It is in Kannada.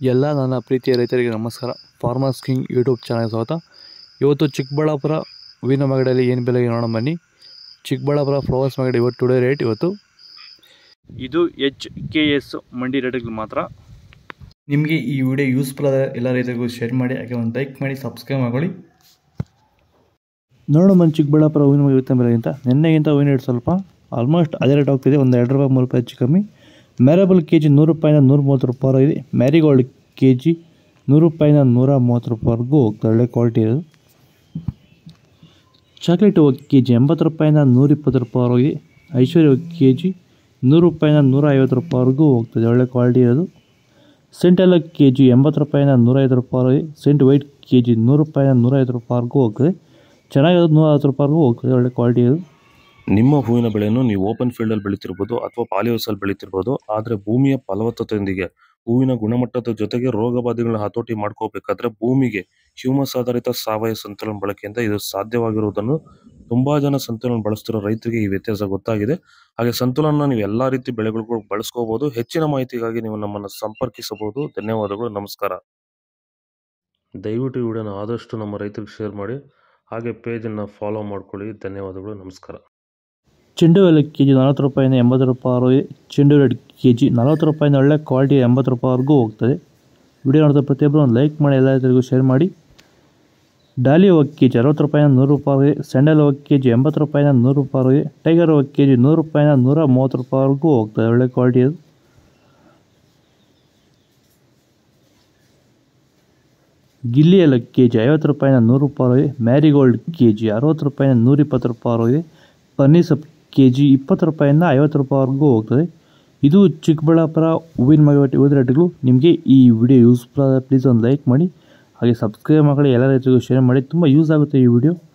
ಎಲ್ಲ ನನ್ನ ಪ್ರೀತಿಯ ರೈತರಿಗೆ ನಮಸ್ಕಾರ ಫಾರ್ಮರ್ಸ್ ಕಿಂಗ್ ಯೂಟ್ಯೂಬ್ ಚಾನಲ್ ಸ್ವಾಗತ ಇವತ್ತು ಚಿಕ್ಕಬಳ್ಳಾಪುರ ಹೂವಿನ ಮಾಗಡಿಯಲ್ಲಿ ಏನು ಬೆಲೆಗೆ ನೋಡೋಣ ಬನ್ನಿ ಚಿಕ್ಕಬಳ್ಳಾಪುರ ಫ್ಲವರ್ಸ್ ಮಾಗಡಿ ಇವತ್ತು ಟುಡೇ ರೇಟ್ ಇವತ್ತು ಇದು ಎಚ್ ಕೆ ಎಸ್ ಮಂಡಿ ರೇಟ್ಗಳು ಮಾತ್ರ ನಿಮಗೆ ಈ ವಿಡಿಯೋ ಯೂಸ್ಫುಲ್ ಆದ ಎಲ್ಲ ರೈತರಿಗೂ ಶೇರ್ ಮಾಡಿ ಹಾಗೆ ಒಂದು ಲೈಕ್ ಮಾಡಿ ಸಬ್ಸ್ಕ್ರೈಬ್ ಮಾಡ್ಕೊಳ್ಳಿ ನೋಡೋಣ ಬನ್ನಿ ಚಿಕ್ಕಬಳ್ಳಾಪುರ ಹೂವಿನ ಮಾಗಡಿ ಇವತ್ತಿನ ಬೆಲೆಗಿಂತ ನಿನ್ನೆಗಿಂತ ಹೂವಿನ ರೇಟ್ ಸ್ವಲ್ಪ ಆಲ್ಮೋಸ್ಟ್ ಅದೇ ರೇಟ್ ಹೋಗ್ತಿದೆ ಒಂದು ಎರಡು ರೂಪಾಯಿ ಮೂರು ರೂಪಾಯಿ ಹೆಚ್ಚು ಕಮ್ಮಿ ಮ್ಯಾರಬಲ್ ಕೆ ಜಿ ನೂರು ರೂಪಾಯಿಂದ ನೂರ ಮೂವತ್ತು ರೂಪಾಯಿ ಇದೆ ಮ್ಯಾರಿಗೋಲ್ಡ್ ಕೆ ಜಿ ನೂರು ರೂಪಾಯಿಂದ ನೂರ ಮೂವತ್ತು ರೂಪಾಯಿವರೆಗೂ ಹೋಗ್ತದೆ ಒಳ್ಳೆ ಕ್ವಾಲಿಟಿ ಇರೋದು ಚಾಕ್ಲೇಟ್ ಹೋಗಿ ಕೆ ಜಿ ಎಂಬತ್ತು ರೂಪಾಯಿಂದ ನೂರ ಇಪ್ಪತ್ತು ರೂಪಾಯಿವರೆಗೆ ಐಶ್ವರ್ಯ ಹೋಗಿ ಕೆ ಜಿ ನೂರು ರೂಪಾಯಿಂದ ನೂರ ಐವತ್ತು ರೂಪಾಯಿವರೆಗೂ ಹೋಗ್ತದೆ ಒಳ್ಳೆ ಕ್ವಾಲಿಟಿ ಇರೋದು ಸೆಂಟ್ ಎಲ್ಲ ಕೆ ಜಿ ಎಂಬತ್ತು ರೂಪಾಯಿಂದ ನೂರೈವತ್ತು ರೂಪಾಯಿವರೆಗೆ ಸೆಂಟ್ ವೈಟ್ ಕೆ ಜಿ ನೂರು ರೂಪಾಯಿಂದ ನೂರೈವತ್ತು ರೂಪಾಯಿವರೆಗೂ ಹೋಗ್ತದೆ ಚೆನ್ನಾಗಿರೋದು ನೂರ ಐವತ್ತು ರೂಪಾಯಿವರೆಗೂ ಹೋಗ್ತದೆ ಒಳ್ಳೆ ಕ್ವಾಲಿಟಿ ಇರೋದು ನಿಮ್ಮ ಹೂವಿನ ಬೆಳೆಯನ್ನು ನೀವು ಓಪನ್ ಫೀಲ್ಡಲ್ಲಿ ಬೆಳೀತಿರ್ಬೋದು ಅಥವಾ ಪಾಲಿ ಹೌಸಲ್ಲಿ ಬೆಳೀತಿರ್ಬೋದು ಆದರೆ ಭೂಮಿಯ ಫಲವತ್ತತೆಯೊಂದಿಗೆ ಹೂವಿನ ಗುಣಮಟ್ಟದ ಜೊತೆಗೆ ರೋಗ ಬಾಧೆಗಳನ್ನ ಹತೋಟಿ ಮಾಡ್ಕೋಬೇಕಾದ್ರೆ ಭೂಮಿಗೆ ಹ್ಯೂಮಸ್ ಆಧಾರಿತ ಸಾವಯವ ಸಂತುಲನ ಬಳಕೆಯಿಂದ ಇದು ಸಾಧ್ಯವಾಗಿರುವುದನ್ನು ತುಂಬಾ ಜನ ಸಂತುಲನ ಬಳಸ್ತಿರೋ ರೈತರಿಗೆ ಈ ವ್ಯತ್ಯಾಸ ಗೊತ್ತಾಗಿದೆ ಹಾಗೆ ಸಂತುಲನ ನೀವು ಎಲ್ಲಾ ರೀತಿ ಬೆಳೆಗಳಿಗೂ ಬಳಸ್ಕೋಬಹುದು ಹೆಚ್ಚಿನ ಮಾಹಿತಿಗಾಗಿ ನೀವು ನಮ್ಮನ್ನು ಸಂಪರ್ಕಿಸಬಹುದು ಧನ್ಯವಾದಗಳು ನಮಸ್ಕಾರ ದಯವಿಟ್ಟು ಈ ವಿಡಿಯೋನ ಆದಷ್ಟು ನಮ್ಮ ರೈತರಿಗೆ ಶೇರ್ ಮಾಡಿ ಹಾಗೆ ಪೇಜನ್ನು ಫಾಲೋ ಮಾಡ್ಕೊಳ್ಳಿ ಧನ್ಯವಾದಗಳು ನಮಸ್ಕಾರ ಚೆಂಡು ಎಲ್ಲ ಕೆ ಜಿ ನಲ್ವತ್ತು ರೂಪಾಯಿಂದ ಎಂಬತ್ತು ರೂಪಾಯಿವರೆಗೆ ಚೆಂಡು ರೆಡ್ ಕೆ ಜಿ ನಲ್ವತ್ತು ರೂಪಾಯಿಂದ ಒಳ್ಳೆ ಕ್ವಾಲಿಟಿ ಎಂಬತ್ತು ರೂಪಾಯಿವರೆಗೂ ಹೋಗ್ತದೆ ವಿಡಿಯೋ ನೋಡಿದ ಪ್ರತಿಯೊಬ್ಬರು ಒಂದು ಲೈಕ್ ಮಾಡಿ ಎಲ್ಲ ರೈತರಿಗೂ ಶೇರ್ ಮಾಡಿ ಡಾಲಿ ಹೋಗಿ ಕೆ ಜಿ ಅರವತ್ತು ರೂಪಾಯಿಂದ ನೂರು ರೂಪಾಯಿಗೆ ಸ್ಯಾಂಡಲ್ ಹೋಗಿ ಕೆ ಜಿ ಎಂಬತ್ತು ರೂಪಾಯಿಂದ ನೂರು ರೂಪಾಯಿಗೆ ಟೈಗರ್ ಹೋಗಿ ಕೆ ಜಿ ನೂರು ರೂಪಾಯಿಂದ ನೂರ ಮೂವತ್ತು ರೂಪಾಯಿವರೆಗೂ ಹೋಗ್ತದೆ ಒಳ್ಳೆ ಕ್ವಾಲಿಟಿ ಅದು ಗಿಲ್ಲಿ ಎಲ್ಲ ಕೆ ಜಿ ಐವತ್ತು ರೂಪಾಯಿಂದ ನೂರು ರೂಪಾಯಿಗೆ ಮ್ಯಾರಿಗೋಲ್ಡ್ ಕೆ ಜಿ ಅರವತ್ತು ರೂಪಾಯಿಂದ ನೂರಿಪ್ಪತ್ತು ರೂಪಾಯಿವರೆಗೆ ಪನ್ನೀರ್ ಸೊಪ್ಪು ಕೆ ಜಿ ಇಪ್ಪತ್ತು ರೂಪಾಯಿಂದ ಐವತ್ತು ರೂಪಾಯಿವರೆಗೂ ಹೋಗ್ತದೆ ಇದು ಚಿಕ್ಕಬಳ್ಳಾಪುರ ಹೂವಿನ ಮಗವಟ್ಟಿ ಹೂವಿನ ರೇಟ್ಗಳು ನಿಮಗೆ ಈ ವಿಡಿಯೋ ಯೂಸ್ಫುಲ್ ಆದ ಪ್ಲೀಸ್ ಒಂದು ಲೈಕ್ ಮಾಡಿ ಹಾಗೆ ಸಬ್ಸ್ಕ್ರೈಬ್ ಮಾಡಿ ಎಲ್ಲ ರೈತರಿಗೂ ಶೇರ್ ಮಾಡಿ ತುಂಬ ಯೂಸ್ ಆಗುತ್ತೆ ಈ ವಿಡಿಯೋ